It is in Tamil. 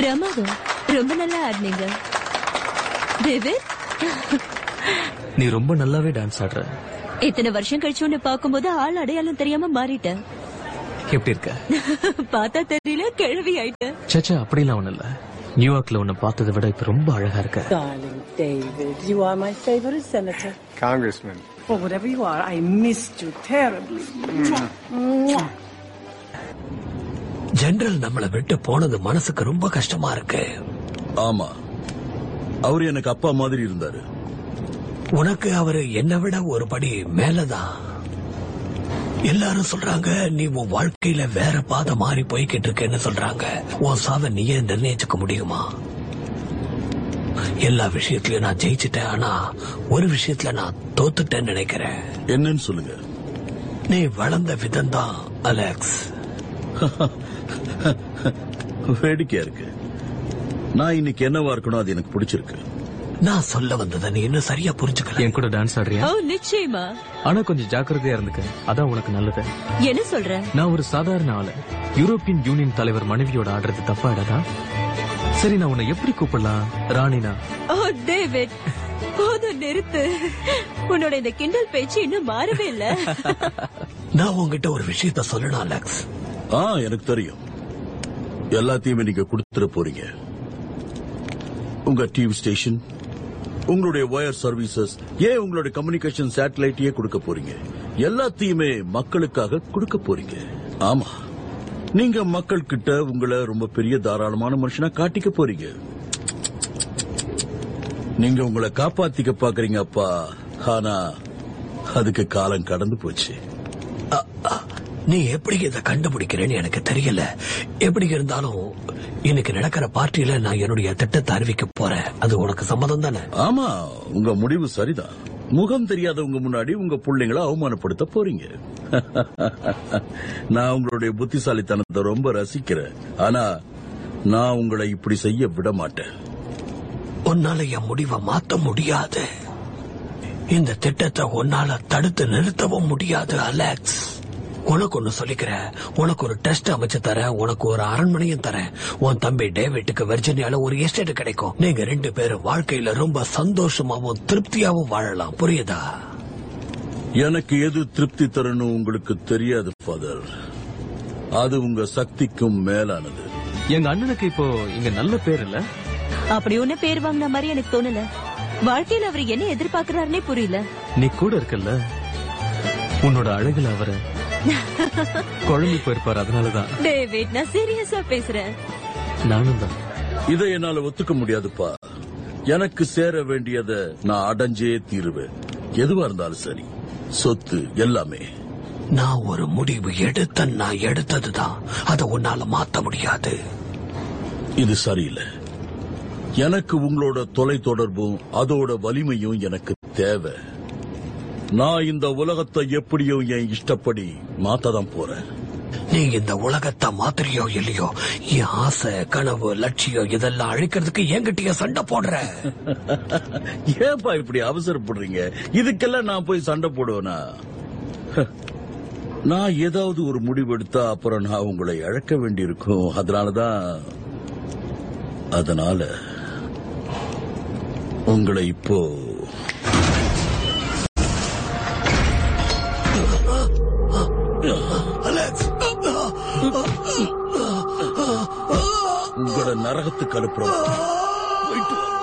பிரமாதம் ரொம்ப நல்லா ஆடினீங்க டேவிட் நீ ரொம்ப நல்லாவே டான்ஸ் ஆடுற இத்தனை வருஷம் கழிச்சு உன்னை பார்க்கும்போது ஆள் அடையாளம் தெரியாம மாறிட்ட எப்படி இருக்க பார்த்தா தெரியல கிழவி ஆயிட்ட சேச்சா அப்படிலாம் ஒண்ணு இல்ல நியூயார்க்ல உன்னை பார்த்ததை விட இப்ப ரொம்ப அழகா இருக்க Darling David, you are my favorite senator. Congressman. Or whatever you are, I missed you terribly. Mwah. General நம்மளை விட்டு போனது மனசுக்கு ரொம்ப கஷ்டமா இருக்கு ஆமா அவரு எனக்கு அப்பா மாதிரி இருந்தாரு உனக்கு அவரு என்னை விட ஒரு படி மேலதான் எல்லாரும் சொல்றாங்க நீ உன் வாழ்க்கையில வேற பாதை மாறி போய்கிட்டு இருக்கேன்னு சொல்றாங்க உன் சாவை நீயே நிர்ணயிச்சுக்க முடியுமா எல்லா விஷயத்திலயும் நான் ஜெயிச்சிட்டேன் ஆனா ஒரு விஷயத்துல நான் தோத்துட்டேன்னு நினைக்கிறேன் என்னன்னு சொல்லுங்க நீ வளர்ந்த விதம்தான் அலெக்ஸ் வேடிக்கையா இருக்கு நான் இன்னைக்கு என்னவா இருக்கணும் அது எனக்கு பிடிச்சிருக்கு நான் சொல்ல வந்ததை நீ இன்னும் சரியா புரிஞ்சுக்கல என் கூட டான்ஸ் ஆடுறியா ஓ நிச்சயமா ஆனா கொஞ்சம் ஜாக்கிரதையா இருந்துக்க அதான் உனக்கு நல்லது என்ன சொல்ற நான் ஒரு சாதாரண ஆளு யூரோப்பியன் யூனியன் தலைவர் மனைவியோட ஆடுறது தப்பா இடதா சரி நான் உன்னை எப்படி கூப்பிடலாம் ராணினா ஓ டேவிட் போதும் நிறுத்து உன்னோட இந்த கிண்டல் பேச்சு இன்னும் மாறவே இல்ல நான் உன்கிட்ட ஒரு விஷயத்த சொல்லணும் அலெக்ஸ் ஆ எனக்கு தெரியும் எல்லாத்தையுமே நீங்க கொடுத்துட போறீங்க உங்க டிவி ஸ்டேஷன் உங்களுடைய ஒயர் சர்வீசஸ் ஏன் உங்களுடைய கம்யூனிகேஷன் சேட்டலைட்டையே கொடுக்க போறீங்க எல்லாத்தையுமே மக்களுக்காக கொடுக்க போறீங்க ஆமா நீங்க மக்கள் கிட்ட உங்களை ரொம்ப பெரிய தாராளமான மனுஷனா காட்டிக்க போறீங்க நீங்க உங்களை காப்பாத்திக்க பாக்குறீங்க அப்பா ஆனா அதுக்கு காலம் கடந்து போச்சு அ, அ, நீ எப்படி இதை கண்டுபிடிக்கிறேன்னு எனக்கு தெரியல எப்படி இருந்தாலும் இன்னைக்கு நடக்கிற பார்ட்டியில நான் என்னுடைய திட்டத்தை அறிவிக்க போறேன் அது உனக்கு சம்மதம் தானே ஆமா உங்க முடிவு சரிதான் முகம் தெரியாதவங்க முன்னாடி உங்க பிள்ளைங்களை அவமானப்படுத்த போறீங்க நான் உங்களுடைய புத்திசாலித்தனத்தை ரொம்ப ரசிக்கிறேன் ஆனா நான் உங்களை இப்படி செய்ய விட மாட்டேன் உன்னால என் முடிவை மாத்த முடியாது இந்த திட்டத்தை உன்னால தடுத்து நிறுத்தவும் முடியாது அலெக்ஸ் உனக்கு ஒண்ணு சொல்லிக்கிறேன் உனக்கு ஒரு டெஸ்ட் அமைச்சு தரேன் உனக்கு ஒரு அரண்மனையும் தரேன் உன் தம்பி டேவிட்டுக்கு வெர்ஜினியால ஒரு எஸ்டேட் கிடைக்கும் நீங்க ரெண்டு பேரும் வாழ்க்கையில ரொம்ப சந்தோஷமாவும் திருப்தியாவும் வாழலாம் புரியுதா எனக்கு எது திருப்தி தரணும் உங்களுக்கு தெரியாது ஃபாதர் அது உங்க சக்திக்கும் மேலானது எங்க அண்ணனுக்கு இப்போ இங்க நல்ல பேர் இல்ல அப்படி ஒண்ணு பேர் வாங்கின மாதிரி எனக்கு தோணல வாழ்க்கையில அவர் என்ன எதிர்பார்க்கறாருன்னே புரியல நீ கூட இருக்கல்ல உன்னோட அழகுல அவரை குழம்பி போயிருப்பாரு அதனாலதான் டேவிட் நான் சீரியஸா பேசுறேன் நானும் தான் இதை என்னால ஒத்துக்க முடியாதுப்பா எனக்கு சேர வேண்டியதை நான் அடைஞ்சே தீருவேன் எதுவா இருந்தாலும் சரி சொத்து எல்லாமே நான் ஒரு முடிவு எடுத்த நான் எடுத்ததுதான் அதை உன்னால மாத்த முடியாது இது சரியில்லை எனக்கு உங்களோட தொலை தொடர்பும் அதோட வலிமையும் எனக்கு தேவை நான் இந்த உலகத்தை எப்படியோ என் இஷ்டப்படி மாத்ததான் போறேன் நீ இந்த உலகத்தை மாத்திரையோ இல்லையோ என் ஆசை கனவு லட்சியம் இதெல்லாம் அழிக்கிறதுக்கு என்கிட்டயே சண்டை போடுற ஏன்பா இப்படி அவசரப்படுறீங்க இதுக்கெல்லாம் நான் போய் சண்டை போடுவேனா ஹ, நான் ஏதாவது ஒரு முடிவு எடுத்தா அப்புறம் நான் உங்களை இழக்க வேண்டியிருக்கும் அதனாலதான் அதனால உங்களை இப்போ அலெக்ஸ் உங்களோட நரகத்துக்கு அனுப்புறோம் போயிட்டு வாங்க